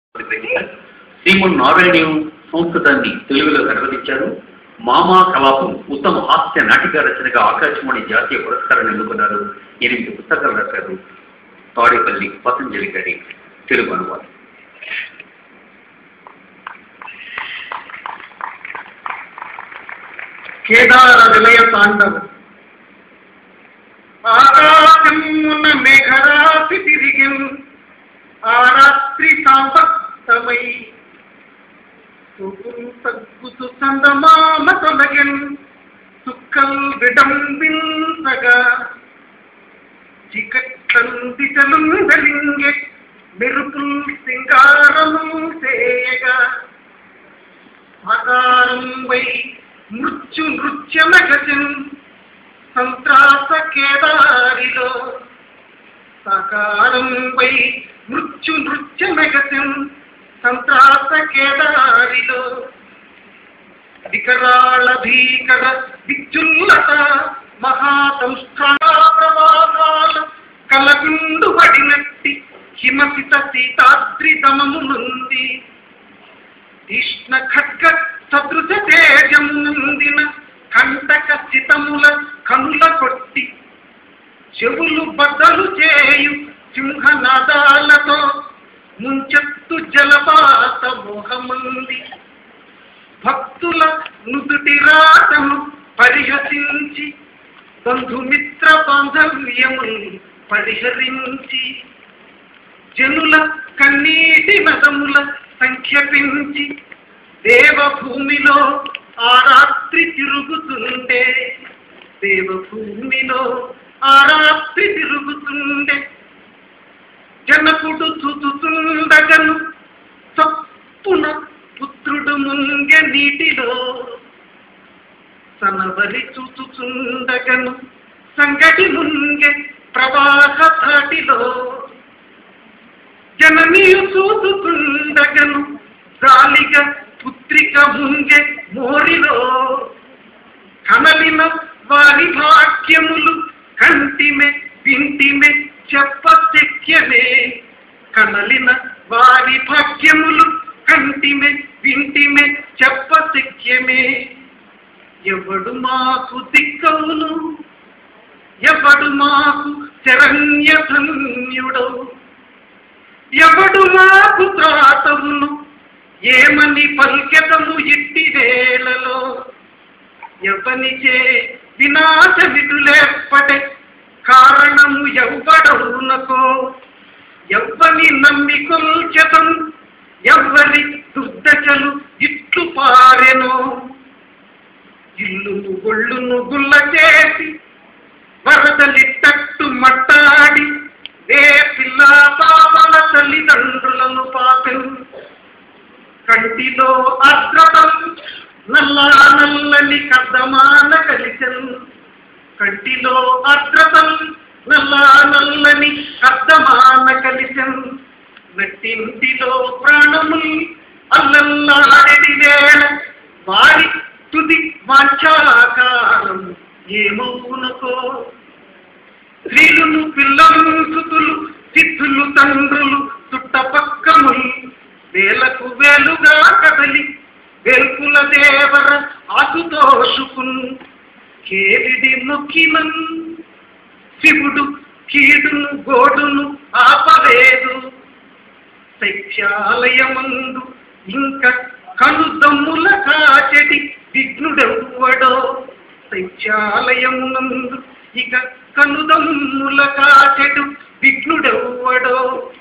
శ్రీమన్ నారాయణ సంస్కృతాన్ని తెలుగులో అనువదించారు మామా కలాపం ఉత్తమ హాస్య నాటిక రచనగా ఆకాశవాణి జాతీయ పురస్కారాన్ని అందుకున్నారు ఎనిమిది పుస్తకాలు రాశారు తాడేపల్లి పతంజలి గారి తెలుగు అనువాదం కేదార విలయ తాండవం ఆకాశమున మేఘరాశి తిరిగిన్ ఆ రాత్రి సాంపత్తమై సుగుం తగ్గుతు సందమామ తొలగిన్ సుక్కల్ విడంబించగా చికట్టందిటలు వెలింగే మెరుపుల్ సింగారము చేయగా ఆకారంపై మృత్యు నృత్యమగతిన్ సంత్రాస కేదారిలో సాకారంపై మృత్యు నృత్యమగతిన్ సంత్రాస కేదారిలో వికరాళ భీకర విద్యుల్లత మహాసంస్థాన ప్రవాహాల కలగుండు పడినట్టి హిమసిత సీతాద్రి దమము నుండి తీష్ణ ఖడ్గ సదృశ తేజమునందిన కంటక చితముల కనుల కొట్టి చెవులు బద్దలు చేయు సింహనాదాలతో ముంచెత్తు జలపాత మోహమంది భక్తుల నుదుటి రాతను పరిహసించి బంధుమిత్ర బాంధవ్యములు పరిహరించి జనుల కన్నీటి నదముల సంఖ్య పెంచి దేవభూమిలో ఆ రాత్రి తిరుగుతుండే దేవభూమిలో ఆ రాత్రి తిరుగుతుండే జనకుడు చుచుతుండగను చప్పున పుత్రుడు ముంగె నీటిలో సనవరి చూచుచుండగను సంగటి ముంగె ప్రవాహ ధాటిలో జననీయు చూచుతుండగను గాలిగా పుత్రిక ముంగె మోరిలో కనలిన వారి భాగ్యములు కంటిమె వింటిమె చెప్ప తెక్యమే కనలిన వారి భాగ్యములు కంటిమె వింటిమె చెప్ప తెక్యమే ఎవడు మాకు దిక్కవును ఎవడు మాకు శరణ్య ధన్యుడో ఎవడు మాకు త్రాతవును ఏమని పల్కెదము ఇట్టి వేళలో ఎవనిచే వినాశమిటులేపటే కారణము ఎవ్వడవునకో ఎవ్వని నమ్మి కొల్చెతం ఎవ్వరి దుర్దశలు ఇట్లు పారెనో ఇల్లును ఒళ్ళును గుల్ల చేసి వరదలిట్టట్టు మట్టాడి ఏ పిల్ల పాపల తల్లిదండ్రులను పాపెను కంటిలో అద్రతం నల్ల నల్లని కద్దమాన కలిసెను కంటిలో అద్రతం నల్ల నల్లని కద్దమాన కలిసెను నట్టింటిలో ప్రాణములు అల్లల్లాడెడి వేళ వారి తుది వాంఛాకారం ఏమవునకో స్త్రీలును పిల్లలు సుతులు సిద్ధులు తండ్రులు చుట్టపక్కములు వేలకు వేలుగా కదలి వెల్పుల దేవర ఆకుతోషుకున్ కేవిడి నొక్కినన్ శివుడు కీడును గోడును ఆపలేదు శైత్యాలయమందు ఇంక కనుదమ్ముల కాచెటి విఘ్నుడెవ్వడో శైత్యాలయమునందు ఇక కనుదమ్ముల కాచెడు విఘ్నుడెవ్వడో